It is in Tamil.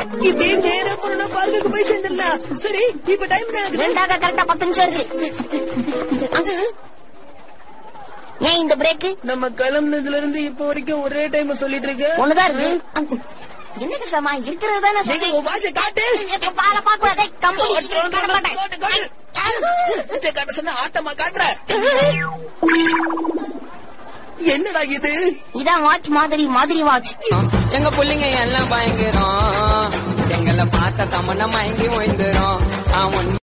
இப்படியே நேரா போனா பார்க்குக்கு போய் சேர்ந்துடலாம் சரி இப்ப டைம் என்ன ஆகுது ரெண்டாக கரெக்டா பத்து நிமிஷம் இருக்கு ஏன் இந்த பிரேக் நம்ம கிளம்புனதுல இருந்து இப்ப வரைக்கும் ஒரே டைம் சொல்லிட்டு இருக்க ஒண்ணுதான் இருக்கு என்ன கிருஷ்ணமா இருக்கிறது தானே நீங்க உன் வாட்சை காட்டு பால பாக்கூடாது கம்பெனி காட்டு, காட்டு, காட்டு. வாட்சை காட்ட சொன்னா ஆட்டமா காட்டுற என்னடா இது இதான் வாட்ச் மாதிரி மாதிரி வாட்ச் எங்க புள்ளைங்க எல்லாம் பயங்கரம் எங்களை பார்த்த தமன்னா மயங்கி ஓய்ந்துரும் அவன்